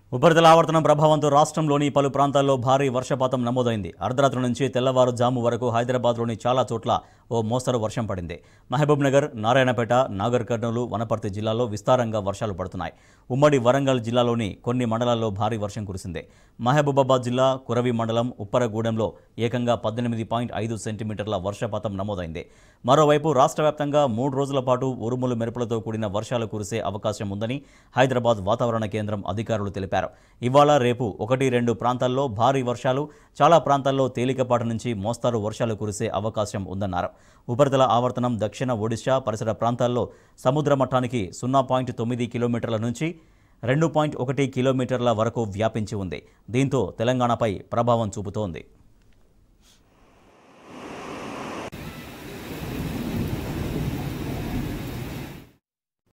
ఉపరితల ఆవర్తనం ప్రభావంతో రాష్ట్రంలోని పలు ప్రాంతాల్లో భారీ వర్షపాతం నమోదైంది అర్ధరాత్రి నుంచి తెల్లవారుజాము వరకు హైదరాబాద్లోని చాలా చోట్ల ఓ మోస్తరు వర్షం పడింది మహబూబ్ నగర్ నారాయణపేట నాగర్ కర్నూలు వనపర్తి జిల్లాల్లో విస్తారంగా వర్షాలు పడుతున్నాయి ఉమ్మడి వరంగల్ జిల్లాలోని కొన్ని మండలాల్లో భారీ వర్షం కురిసింది మహబూబాబాద్ జిల్లా కురవి మండలం ఉప్పరగూడెంలో ఏకంగా పద్దెనిమిది పాయింట్ ఐదు సెంటీమీటర్ల వర్షపాతం నమోదైంది మరోవైపు రాష్ట్ర వ్యాప్తంగా మూడు రోజుల పాటు ఉరుములు మెరుపులతో కూడిన వర్షాలు కురిసే అవకాశం ఉందని హైదరాబాద్ వాతావరణ కేంద్రం అధికారులు తెలిపారు ఇవాళ రేపు ఒకటి రెండు ప్రాంతాల్లో భారీ వర్షాలు చాలా ప్రాంతాల్లో తేలికపాటి నుంచి మోస్తారు వర్షాలు కురిసే అవకాశం ఉందన్నారు ఉపరితల ఆవర్తనం దక్షిణ ఒడిశా పరిసర ప్రాంతాల్లో సముద్ర మట్టానికి సున్నా పాయింట్ తొమ్మిది కిలోమీటర్ల నుంచి రెండు పాయింట్ ఒకటి కిలోమీటర్ల వరకు వ్యాపించి ఉంది దీంతో తెలంగాణపై ప్రభావం చూపుతోంది